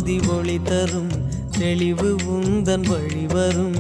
ஜோதி ஒளி தரும் தெளிவு உந்தன் வழி வரும்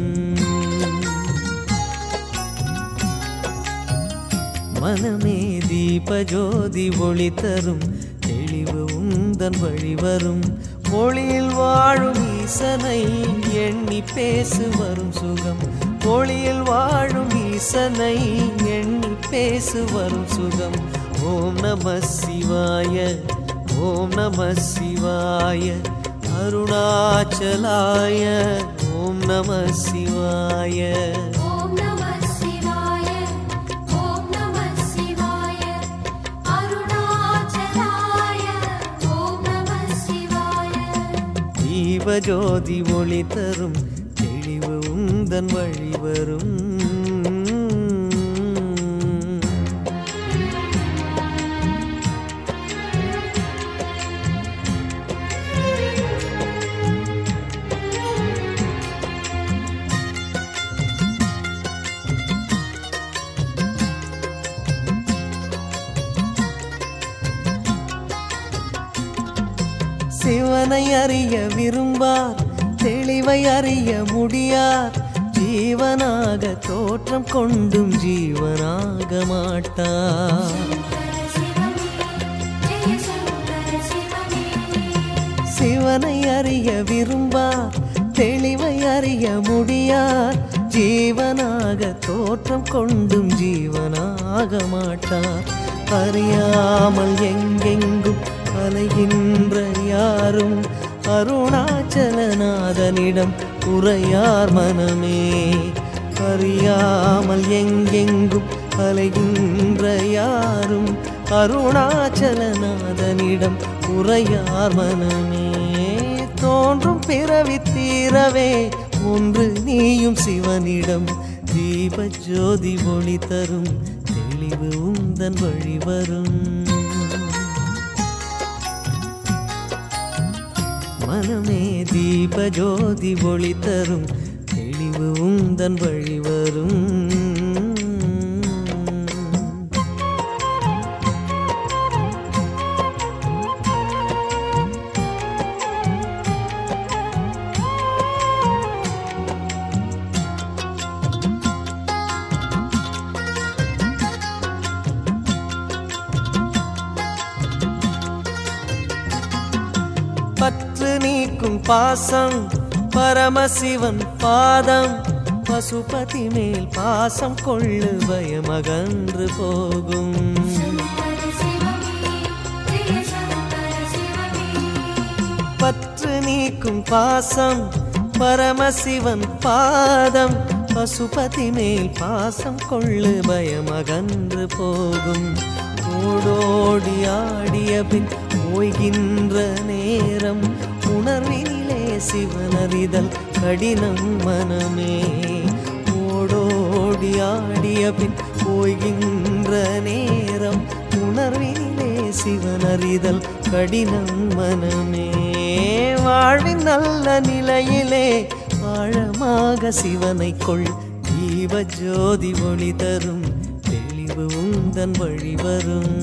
மனமே தீப ஜோதி ஒளி தரும் தெளிவு உந்தன் வழி வரும் ஒளியில் வாழும் ஈசனை எண்ணி பேசு வரும் சுகம் ஒளியில் வாழும் ஈசனை எண்ணி பேசு வரும் சுகம் ஓம் நம சிவாய ஓம் நம சிவாய அருணாச்சலாய ஓம் நம சிவாய ஓம் நம சிவாய ஓம் நம சிவாய அருணாச்சலாய ஓம் நம சிவாய தீபஜோதி ஒளி தரும் தெளிவு உந்தன் வழி வரும் சிவனை அறிய விரும்பார் தெளிவை அறிய முடியார் ஜீவனாக தோற்றம் கொண்டும் ஜீவனாக மாட்டார் சிவமே ஜெய சங்கர சிவமே சிவனை அறிய விரும்பார் தெளிவை அறிய முடியார் ஜீவனாக தோற்றம் கொண்டும் ஜீவனாக மாட்டார் அறியாமல் எங்கெங்கும் அலைகின்ற யாரும் அருணாச்சலநாதனிடம் உரையார் மனமே அறியாமல் எங்கெங்கும் அலைகின்ற யாரும் அருணாச்சலநாதனிடம் உரையார் மனமே தோன்றும் பிறவி தீரவே ஒன்று நீயும் சிவனிடம் தீப ஜோதி ஒளி தரும் தெளிவு உந்தன் வழி வரும் மனமே தீப ஜோதி ஒளி தரும் தெளிவு உந்தன் வழி வரும் பற்று நீக்கும் பாசம் பரமசிவன் பாதம் பசுபதி மேல் பாசம் கொள்ளு பயமகன்று போகும் சங்கர சிவமே ஜெய சங்கர சிவமே பற்று நீக்கும் பாசம் பரமசிவன் பாதம் பசுபதி மேல் பாசம் கொள்ளு பயமகன்று போகும் ஓடோடி ஆடிய பின் ஓய்கின்ற நேரம் உணர்வினிலே சிவனறிதல் கடினம் மனமே ஓடோடி ஆடிய பின் ஓய்கின்ற நேரம் உணர்வினிலே சிவனறிதல் கடினம் மனமே வாழ்வின் நல்ல நிலையிலே ஆழமாக சிவனை கொள் தீப ஜோதி ஒளி தரும் தெளிவு உந்தன் வழி வரும்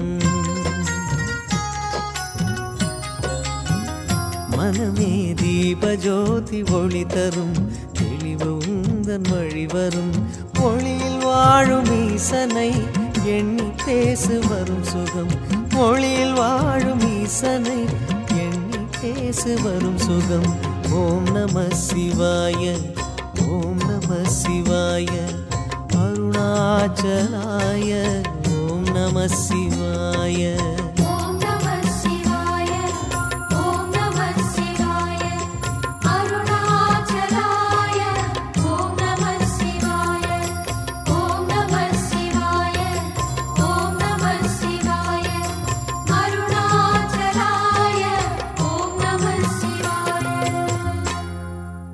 மனமே தீப ஜோதி ஒளி தரும் தெளிவு உந்தன் வழி வரும் ஒளியில் வாழும் ஈசனை எண்ணி பேசு வரும் சுகம் ஒளியில் வாழும் ஈசனை எண்ணி பேசு வரும் சுகம் ஓம் நம சிவாய ஓம் நம சிவாய அருணாச்சலாய ஓம் நம சிவாய